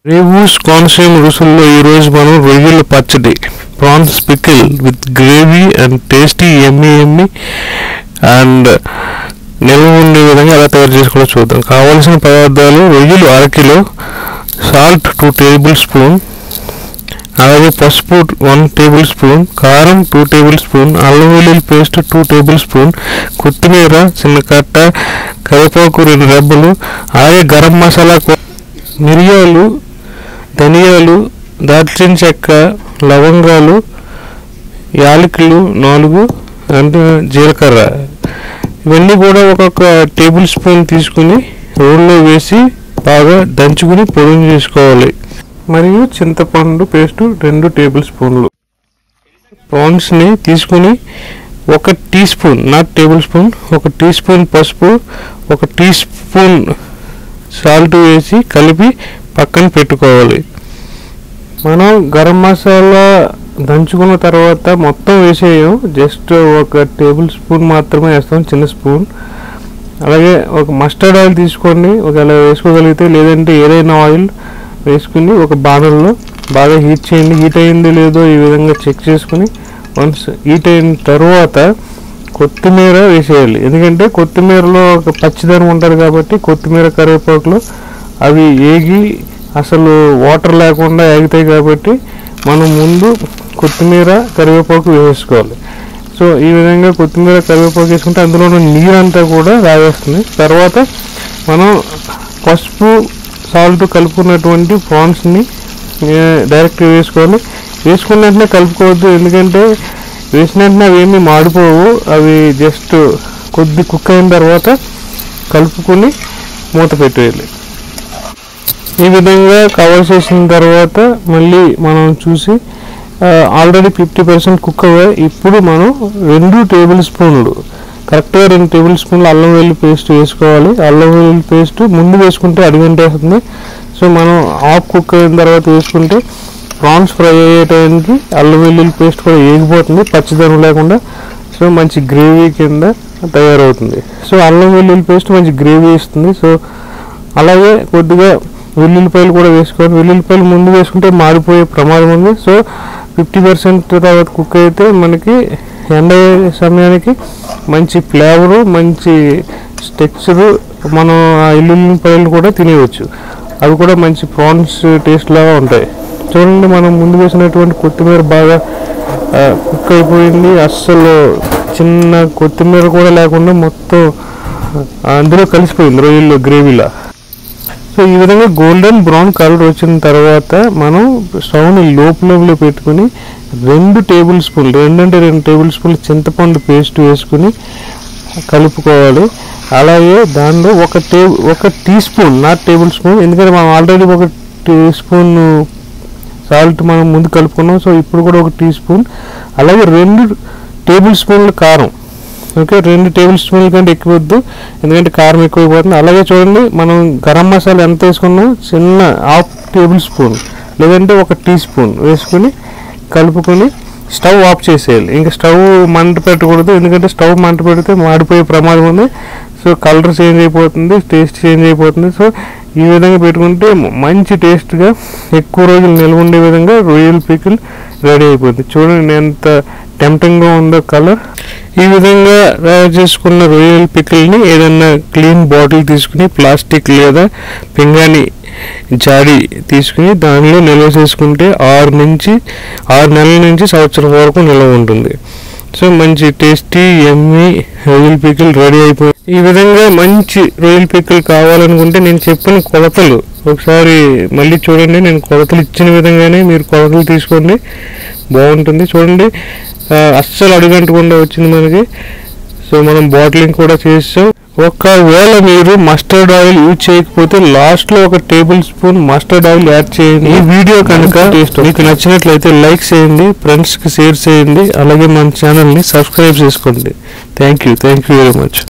రేవూస్ కోనసీమ రుసుల్లో ఈరోజు మనం రొయ్యల పచ్చడి prawns pickle with gravy and tasty ఎమ్మి ఎమ్మి అండ్ నిల్వ ఉండే విధంగా ఎలా తయారు చేసుకోవాలో చూద్దాం కావాల్సిన పదార్థాలు రొయ్యలు అరకిలో సాల్ట్ టూ టేబుల్ స్పూన్ అలాగే పసుపు వన్ టేబుల్ స్పూన్ కారం టూ టేబుల్ స్పూన్ అల్లం వెల్లుల్లి పేస్ట్ టూ టేబుల్ స్పూన్ కొత్తిమీర చిన్న కట్ట కరివేపాకు రెండు రెబ్బలు అలాగే గరం మసాలా కొ- మిరియాలు ధనియాలు దాల్చిన చెక్క లవంగాలు యాలకులు నాలుగు అంటే జీలకర్ర ఇవన్నీ కూడా ఒక్కొక్క టేబుల్ స్పూన్ తీసుకుని రోల్లో వేసి బాగా దంచుకుని పొడిని చేసుకోవాలి మరియు చింతపండు పేస్ట్ రెండు టేబుల్ స్పూన్లు ప్రాన్స్ని తీసుకుని ఒక teaspoon not tablespoon ఒక టీ స్పూన్ పసుపు ఒక టీ స్పూన్ సాల్ట్ వేసి కలిపి పక్కన పెట్టుకోవాలి మనం గరం మసాలా దంచుకున్న తర్వాత మొత్తం వేసేయం జస్ట్ ఒక టేబుల్ స్పూన్ మాత్రమే వేస్తాం చిన్న స్పూన్ అలాగే ఒక మస్టర్డ్ ఆయిల్ తీసుకోండి ఒకవేళ వేసుకోగలిగితే లేదంటే ఏదైనా ఆయిల్ వేసుకుని ఒక బాణంలో బాగా హీట్ చేయండి హీట్ అయింది లేదో ఈ విధంగా చెక్ చేసుకుని వన్స్ హీట్ అయిన తర్వాత కొత్తిమీర వేసేయాలి ఎందుకంటే కొత్తిమీరలో ఒక పచ్చిదనం ఉంటుంది కాబట్టి కొత్తిమీర కరివేపాకులు అవి ఏగి అసలు వాటర్ లేకుండా ఏగుతాయి కాబట్టి మనం ముందు కొత్తిమీర కరివేపాకు వేసుకోవాలి సో ఈ విధంగా కొత్తిమీర కరివేపాకు వేసుకుంటే అందులో ఉన్న నీరంతా కూడా రావేస్తుంది తర్వాత మనం పసుపు సాల్ట్ కలుపుకున్నటువంటి ప్రాన్స్ని డైరెక్ట్ వేసుకోవాలి వేసుకున్న వెంటనే కలుపుకోవద్దు ఎందుకంటే వేసిన వెంటనే అవి ఏమీ మాడిపోవు అవి జస్ట్ కొద్ది కుక్ అయిన తర్వాత కలుపుకొని మూత పెట్టేయాలి ఈ విధంగా కవర్ చేసిన తర్వాత మళ్ళీ మనం చూసి ఆల్రెడీ ఫిఫ్టీ పర్సెంట్ కుక్ అవ్వాయి ఇప్పుడు మనం రెండు టేబుల్ స్పూన్లు కరెక్ట్గా రెండు టేబుల్ స్పూన్లు అల్లం వెల్లుల్లి పేస్ట్ వేసుకోవాలి అల్లం వెల్లుల్లి పేస్ట్ ముందు వేసుకుంటే అడిగంటేస్తుంది సో మనం ఆఫ్ కుక్ అయిన తర్వాత వేసుకుంటే ప్రాన్స్ ఫ్రై అయ్యే టైంకి అల్లం వెల్లుల్లి పేస్ట్ కూడా ఏగిపోతుంది పచ్చిదనం లేకుండా సో మంచి గ్రేవీ కింద తయారవుతుంది సో అల్లం వెల్లుల్లి పేస్ట్ మంచి గ్రేవీ ఇస్తుంది సో అలాగే కొద్దిగా వెల్లుల్లిపాయలు కూడా వేసుకోవాలి వెల్లుల్లిపాయలు ముందు వేసుకుంటే మాడిపోయే ప్రమాదం ఉంది సో ఫిఫ్టీ పర్సెంట్ తర్వాత కుక్ అయితే మనకి ఎండ అయ్యే సమయానికి మంచి ఫ్లేవరు మంచి టెక్స్చరు మనం ఆ ఎల్లుల్లిపాయలు కూడా తినేయవచ్చు అవి కూడా మంచి ప్రాన్స్ టేస్ట్ లాగా ఉంటాయి చూడండి మనం ముందు వేసినటువంటి కొత్తిమీర బాగా కుక్ అయిపోయింది అస్సలు చిన్న కొత్తిమీర కూడా లేకుండా మొత్తం అందులో కలిసిపోయింది రొయ్యల్లో గ్రేవీలా సో ఈ విధంగా గోల్డెన్ బ్రౌన్ కలర్ వచ్చిన తర్వాత మనం స్టవ్ని లో ఫ్లేమ్లో పెట్టుకుని రెండు టేబుల్ స్పూన్లు రెండు అంటే రెండు టేబుల్ స్పూన్లు చింతపండు పేస్ట్ వేసుకుని కలుపుకోవాలి అలాగే దానిలో ఒక టే ఒక teaspoon not tablespoon ఎందుకంటే మనం ఆల్రెడీ ఒక టీ స్పూన్ సాల్ట్ మనం ముందు కలుపుకున్నాం సో ఇప్పుడు కూడా ఒక టీ స్పూన్ అలాగే రెండు టేబుల్ స్పూన్ల కారం ఓకే రెండు టేబుల్ స్పూన్ల కంటే ఎక్కువ వద్దు ఎందుకంటే కారం ఎక్కువైపోతుంది అలాగే చూడండి మనం గరం మసాలా ఎంత వేసుకున్నాం చిన్న హాఫ్ టేబుల్ స్పూన్ లేదంటే ఒక టీ స్పూన్ వేసుకుని కలుపుకొని స్టవ్ ఆఫ్ చేసేయాలి ఇంకా స్టవ్ మంట పెట్టకూడదు ఎందుకంటే స్టవ్ మంట పెడితే మాడిపోయే ప్రమాదం ఉంది సో కలర్ చేంజ్ అయిపోతుంది టేస్ట్ చేంజ్ అయిపోతుంది సో ఈ విధంగా పెట్టుకుంటే మంచి టేస్ట్గా ఎక్కువ రోజులు నిల్వ ఉండే విధంగా రొయ్యల పికిల్ రెడీ అయిపోతుంది చూడండి ఎంత టెంప్టింగ్గా ఉందో కలర్ ఈ విధంగా తయారు చేసుకున్న రొయ్యల పికిల్ని ఏదైనా క్లీన్ బాటిల్ తీసుకుని ప్లాస్టిక్ లేదా పింగాణి జాడి తీసుకుని దానిలో నిల్వ చేసుకుంటే ఆరు నుంచి ఆరు నెలల నుంచి సంవత్సరం వరకు నిల్వ ఉంటుంది సో మంచి టేస్టీ ఎమ్మి రొయ్యల పికిల్ రెడీ అయిపోయి ఈ విధంగా మంచి రొయ్యల పికిల్ కావాలనుకుంటే నేను చెప్పిన కొలతలు ఒకసారి మళ్ళీ చూడండి నేను కొలతలు ఇచ్చిన విధంగానే మీరు కొలతలు తీసుకోండి బాగుంటుంది చూడండి ఆ, అస్సలు అడుగంటకుండా వచ్చింది మనకి సో మనం బాటిలింగ్ కూడా చేసాం ఒకవేళ మీరు మస్టర్డ్ ఆయిల్ యూజ్ చేయకపోతే లాస్ట్ లో ఒక tablespoon mustard oil add చేయండి ఈ వీడియో కనుక మీకు నచ్చినట్లయితే లైక్ చేయండి ఫ్రెండ్స్ కి షేర్ చేయండి అలాగే మన ఛానల్ ని సబ్స్క్రైబ్ చేసుకోండి thank you thank you very much